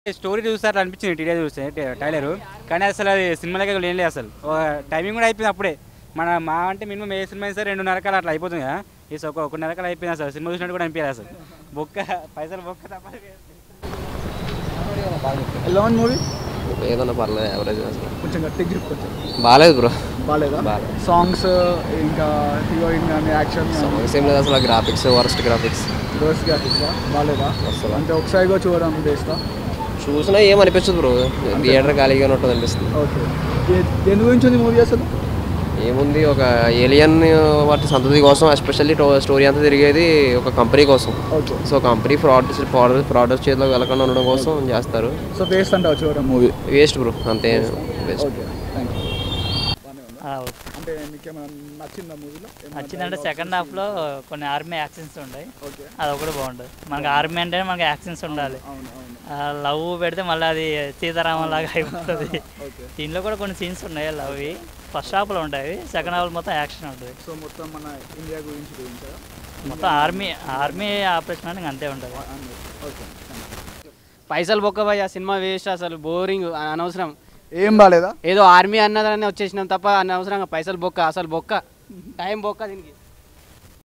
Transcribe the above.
Story చూస్తారు అనిపించింది TD చూస్తే టే- టైలర్ కానీ అసలు అది సినిమాలకి లేని లేదు అసలు ఒక టైమింగ్ కూడా అయిపోయింది అప్పుడే మన మా అంటే మినిమం ఏ సినిమా అయితే రెండున్నర కాలం అట్లా అయిపోతుంది కదా ఈ ఒక ఒకన్నర కాలం అయిపోయింది అసలు సినిమా చూసినట్టు కూడా అనిపించదు అసలు బొక్క పైసలు బొక్క తప్ప ఎలా ఉంది మూవీ ఏదన్నా పర్లేదు యావరేజ్ అసలు కొంచెం గట్టిగా గ్రిప్ కొంచెం బాగాలేదు బ్రో బాగాలేదా బాగాలేదు. సాంగ్స్ ఇంకా హీరోయిన్ కానీ యాక్షన్ సాంగ్స్ ఏం లేదు అసలు గ్రాఫిక్స్ వర్స్ట్ గ్రాఫిక్స్ రోస్ గ్రాఫిక్స్ బాగాలేదా అసలు. అంటే ఒకసారిగా చూడడం చేస్తా చూసినా ఏం అనిపించదు బ్రో థియేటర్ ఖాళీగానే ఉంటుంది అనిపిస్తుంది ఓకే దేని గురించి ఉంది మూవీ అసలు ఏముంది ఒక ఏలియన్ వాటి సంతతి కోసం ఎస్పెషల్లీ స్టోరీ అంతా తిరిగేది ఒక కంపెనీ కోసం okay so company fraud fraud frauders చేతిలో వెళ్ళకుండా ఉండడం కోసం చేస్తారు సో వేస్ట్ అంటావు చూడడం మూవీ వేస్ట్ బ్రో అంతే వేస్ట్ ఓకే థ్యాంక్ యూ ఆ, ఓకే. అంటే మీకేమైనా నచ్చిందా మూవీలో నచ్చిందంటే సెకండ్ హాఫ్లో కొన్ని ఆర్మీ యాక్షన్స్ ఉంటాయి ఓకే అది ఒకటి బాగుంటుంది మనకి ఆర్మీ అంటే మనకి యాక్షన్స్ ఉండాలి అవును అవును లవ్ పెడితే మళ్ళీ అది సీతారామం లాగా అయిపోతుంది ఓకే దీనిలో కూడా కొన్ని సీన్స్ ఉన్నాయి లవ్వి ఫస్ట్ హాఫ్లో ఉంటాయి సెకండ్ హాఫ్ మొత్తం యాక్షన్ ఉంటుంది సో మొత్తం మన ఇండియా గురించి గురించా మొత్తం ఆర్మీ ఆర్మీ ఆపరేషన్ అంటే ఇంక అంతే ఉంటుంది ఓకే పైసలు బొక్క పోయి ఆ సినిమా వేస్ట్ అసలు బోరింగ్ అనవసరం ఏం బాగాలేదా ఏదో ఆర్మీ అన్నదాన్ని వచ్చేసినాం తప్ప అనవసరంగా పైసలు బొక్క అసలు బొక్క టైం బొక్క దీనికి